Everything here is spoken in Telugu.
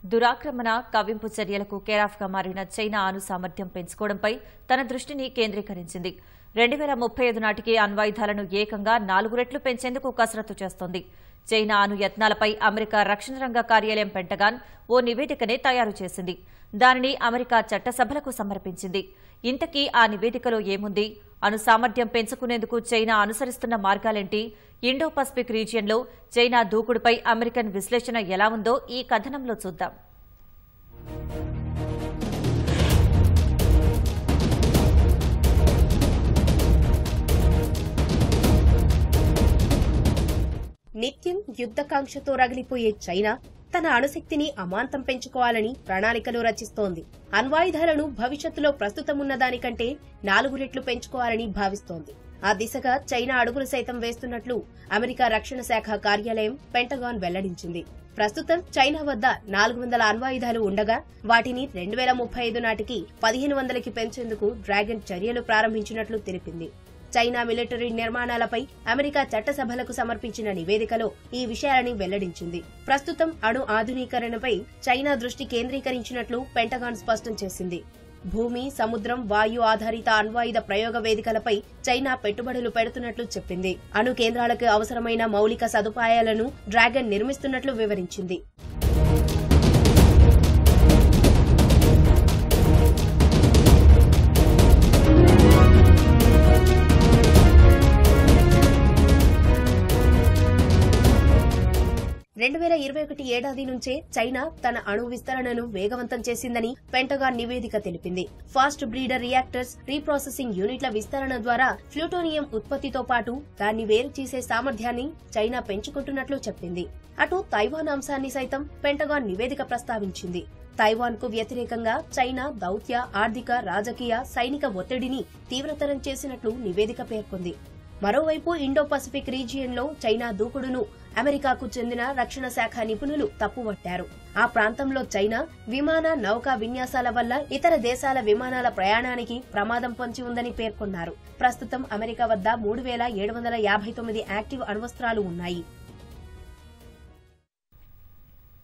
దురాక్రమణ కవ్వింపు చర్యలకు కేరాఫ్గా మారిన చైనా అణు సామర్థ్యం పెంచుకోవడంపై తన దృష్టిని కేంద్రీకరించింది రెండు వేల ముప్పై ఐదు నాటికి అణ్వాయుధాలను ఏకంగా నాలుగు రెట్లు పెంచేందుకు కసరత్తు చేస్తోంది చైనా అణు యత్నాలపై అమెరికా రక్షణ రంగ కార్యాలయం పెంటగాన్ ఓ నివేదికనే తయారు చేసింది దానిని అమెరికా చట్టసభలకు సమర్పించింది ఇంతకీ ఆ నివేదికలో ఏముంది అణు సామర్థ్యం పెంచుకునేందుకు చైనా అనుసరిస్తున్న మార్గాలేంటి ఇండో పసిఫిక్ రీజియన్లో చైనా దూకుడుపై అమెరికన్ విశ్లేషణ ఎలా ఉందో ఈ కథనంలో చూద్దాం నిత్యం యుద్ధకాంక్షతో రగిలిపోయే చైనా తన అణుశక్తిని అమాంతం పెంచుకోవాలని ప్రణాళికలు రచిస్తోంది అణ్వాయుధాలను భవిష్యత్తులో ప్రస్తుతమున్న దానికంటే నాలుగు రెట్లు పెంచుకోవాలని భావిస్తోంది ఆ దిశగా చైనా అడుగులు సైతం వేస్తున్నట్లు అమెరికా రక్షణ శాఖ కార్యాలయం పెంటగాన్ వెల్లడించింది ప్రస్తుతం చైనా వద్ద నాలుగు వందల అణ్వాయుధాలు ఉండగా వాటిని రెండు వేల ముప్పై ఐదు నాటికి పదిహేను వందలకి పెంచేందుకు డ్రాగన్ చర్యలు ప్రారంభించినట్లు తెలిపింది చైనా మిలిటరీ నిర్మాణాలపై అమెరికా చట్టసభలకు సమర్పించిన నివేదికలో ఈ విషయాలని వెల్లడించింది ప్రస్తుతం అణు ఆధునీకరణపై చైనా దృష్టి కేంద్రీకరించినట్లు పెంటగాన్ స్పష్టం చేసింది భూమి సముద్రం వాయు ఆధారిత అణ్వాయుధ ప్రయోగ వేదికలపై చైనా పెట్టుబడులు పెడుతున్నట్లు చెప్పింది అణు కేంద్రాలకు అవసరమైన మౌలిక సదుపాయాలను డ్రాగన్ నిర్మిస్తున్నట్లు వివరించింది రెండు వేల ఇరవై ఒకటి ఏడాది నుంచే చైనా తన అణు విస్తరణను వేగవంతం చేసిందని పెంటగాన్ నివేదిక తెలిపింది ఫాస్ట్ బ్రీడర్ రియాక్టర్స్ రీప్రాసెసింగ్ యూనిట్ల విస్తరణ ద్వారా ప్లూటోనియం ఉత్పత్తితో పాటు దాన్ని వేరు చేసే సామర్థ్యాన్ని చైనా పెంచుకుంటున్నట్లు చెప్పింది అటు తైవాన్ అంశాన్ని సైతం పెంటగాన్ నివేదిక ప్రస్తావించింది తైవాన్ కు వ్యతిరేకంగా చైనా దౌత్య ఆర్థిక రాజకీయ సైనిక ఒత్తిడిని తీవ్రతరం చేసినట్లు నివేదిక పేర్కొంది మరోవైపు ఇండో పసిఫిక్ రీజియన్లో చైనా దూకుడును అమెరికాకు చెందిన రక్షణ శాఖ నిపుణులు తప్పుపట్టారు ఆ ప్రాంతంలో చైనా విమాన నౌకా విన్యాసాల వల్ల ఇతర దేశాల విమానాల ప్రయాణానికి ప్రమాదం పొంచి ఉందని పేర్కొన్నారు ప్రస్తుతం అమెరికా వద్ద మూడు వేల ఏడు వందల యాభై తొమ్మిది యాక్టివ్ అణ్వస్త్రాలు ఉన్నాయి